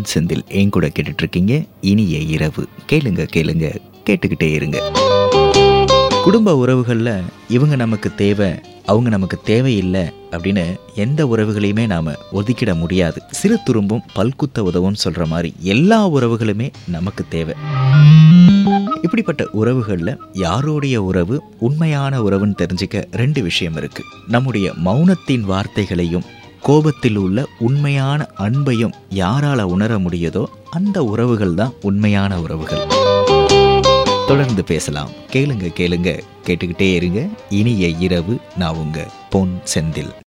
செந்தில் என் கூட கேட்டுட்டு இருக்கீங்க இனிய இரவு கேளுங்க கேளுங்க கேட்டுக்கிட்டே இருங்க குடும்ப உறவுகளில் இவங்க நமக்கு தேவை அவங்க நமக்கு தேவையில்லை அப்படின்னு எந்த உறவுகளையுமே நாம் ஒதுக்கிட முடியாது சிறு துரும்பும் பல்குத்த உதவும் சொல்கிற மாதிரி எல்லா உறவுகளுமே நமக்கு தேவை இப்படிப்பட்ட உறவுகளில் யாருடைய உறவு உண்மையான உறவுன்னு தெரிஞ்சுக்க ரெண்டு விஷயம் இருக்கு நம்முடைய மௌனத்தின் வார்த்தைகளையும் கோபத்தில் உள்ள உண்மையான அன்பையும் யாரால உணர முடியுதோ அந்த உறவுகள் தான் உண்மையான உறவுகள் தொடர்ந்து பேசலாம் கேளுங்க கேளுங்க கேட்டுக்கிட்டே இருங்க இனிய இரவு நான் உங்க பொன் செந்தில்